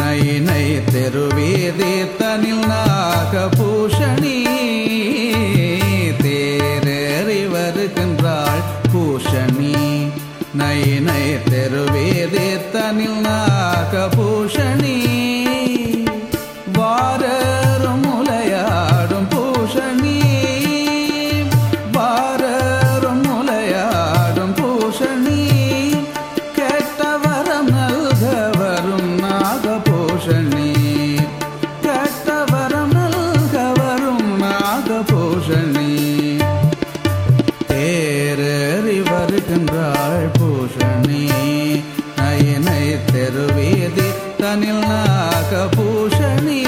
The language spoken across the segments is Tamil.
நயினை தெருவீதி தனில் நாகபூஷணி தேரேறி வருகின்றாள் பூஷணி நயினை தெருவீதி தனில் நாகபூஷணி வாரரும் முலையாடும் பூஷணி வாரரும் முலையாடும் பூஷணி கேட்டவரம் நல்க வரும் நாகபூஷணி கேட்டவரம் நல்க வரும் நாகபூஷணி தேரறி வருகின்றாள் பூஷணி நயனை தெருவீதி தனில் நாகபூஷணி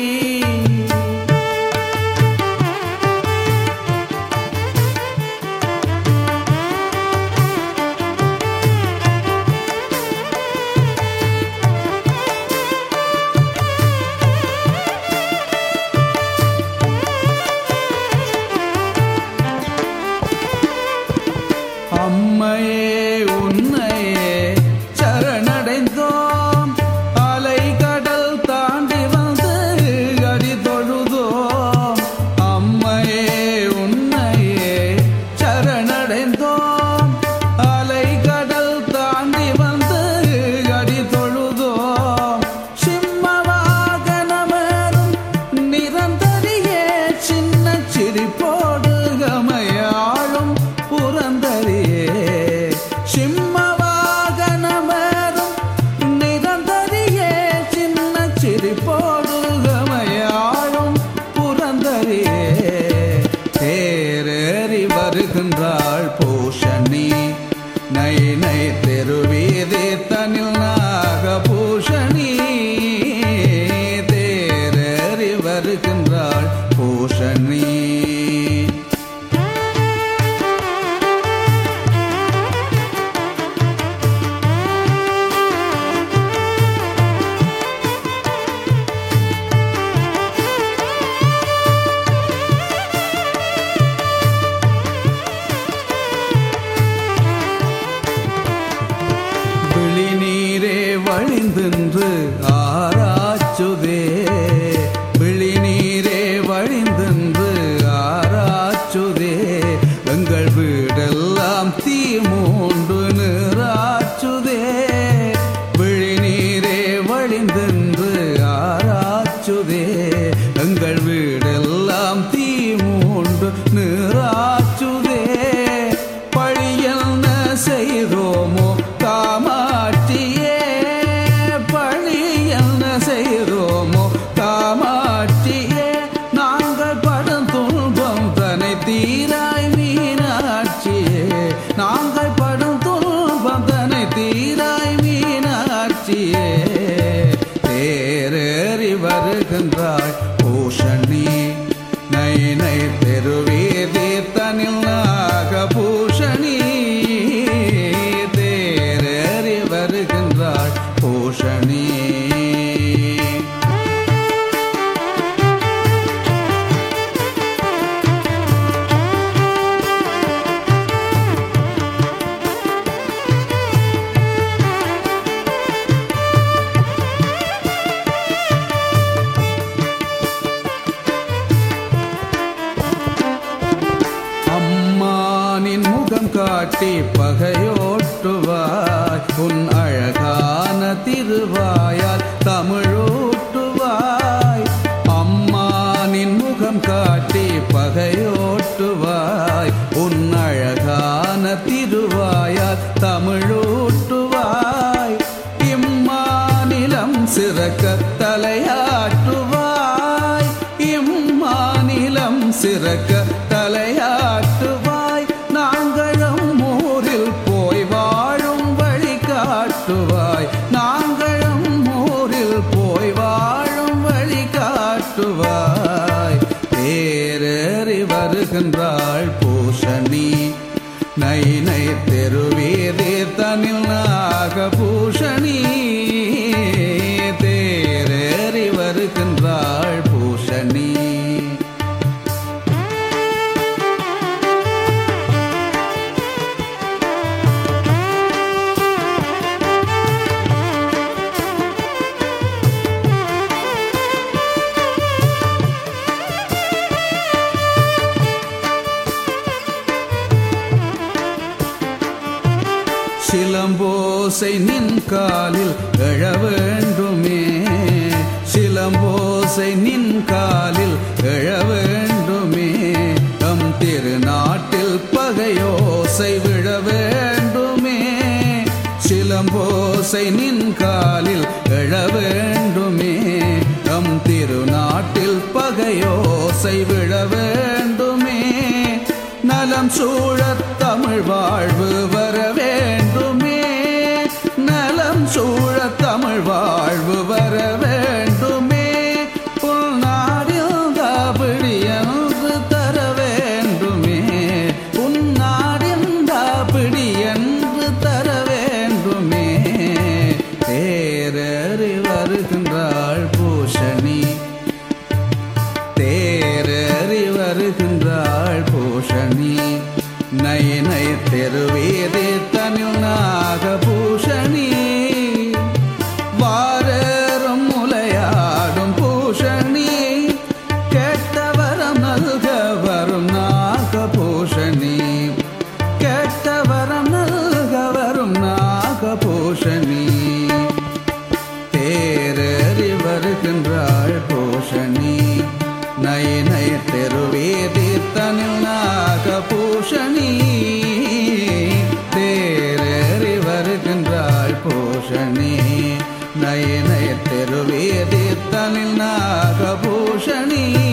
அம்மையே உன்னையே சரணடைந்தோம் அலை கடல் தாண்டி வந்து அடி தொழுதோம் அம்மையே உன்னையே சரணடைந்தோம் அலை கடல் தாண்டி வந்து அடி தொழுதோம் சிம்மவாகனமரும் நிரந்தரியே சின்ன சிரிப்போடு கமையாளும் புரந்தரியே சிம்மவாகனமரும் நிரந்தரியே சின்ன சிரிப்போடு கமையாளும் புரந்தரியே தேரேறி வருகின்றாள் பூஷணி நைனை தெருவீதி தனில் நாகபூஷணி தேரேறி வருகின்றாள் பூஷணி விழிநீரே வழிந்தென்று ஆராச்சுதே விழிநீரே வழிந்தென்று ஆராச்சுதே எங்கள் வீடெல்லாம் தீ மூண்டு நீராச்சுதே விழிநீரே வழிந்தென்று ஆராச்சுதே எங்கள் வீடெல்லாம் தீ மூண்டு நீராச்சுதே பழியல்ன செய்தோமோ காமாட்சியே பழியல்ன செய்தோமோ காமாட்சியே நாங்கள் படும் துன்பம் தனை தீராய் மீனாட்சியே நாங்கள் படும் துன்பம் தனை தீராய் மீனாட்சியே தேரேறி வருகின்றாய் பூஷணி நைனை தெருவீதி தனில் நாகபூஷணி தேரேறி வருகின்றாள் பூஷணி அம்மானின் முகம் காட்டி பகையோட்டுவாய் உன் அழகான திருவாயால் தமிழூட்டுவாய் அம்மானின் முகம் காட்டி பகையோட்டுவாய் உன் அழகான திருவாயால் தமிழூட்டுவாய் இம்மாநிலம் சிறக்க தலையாட்டுவாய் இம்மாநிலம் சிறக்க தலையாட்டுவாய் நாங்களும் ஊரில் போய் வாழும் வழி காட்டுவாய் நாங்களும் ஊரில் போய் வாழும் வழி காட்டுவாய் தேரேறி வருகின்றாள் பூஷணி நைனை தெருவீதி தனில் நாகபூஷணி தேரேறி வருகின்றாள் பூஷணி காலில் எழ வேண்டுமே சிலம்போசை நின் காலில் எழ வேண்டுமே தம் திருநாட்டில் பகையோசை விழ வேண்டுமே சிலம்போசை நின் காலில் எழ வேண்டுமே தம் திருநாட்டில் பகையோசை விழ வேண்டுமே நலம் சூழத் தமிழ் வாழ்வு வர வேண்டுமே நலம் சூழத் தமிழ் வாழ்வு வர வேண்டுமே உன்னாடில் தாபிடி என்று தர வேண்டுமே உன்னாடில் தாபிடி என்று தர வேண்டுமே தேரறி வருகின்றாள் பூஷணி தேரறி வருகின்றாள் பூஷணி நயனை தெருவேதே தனில் நாக பூஷணி வாரரும் முலையாடும் பூஷணி கேட்டவரம் நல்க வரும் நாக பூஷணி கேட்டவரம் நல்க வரும் நாக பூஷணி தேரறி வருகின்றாள் பூஷணி நய நய தெருவேதி தனில் நாக பூஷணி தேரறி வருகின்றாள் பூஷணி நய நய தெருவேதி தனில் நாக பூஷணி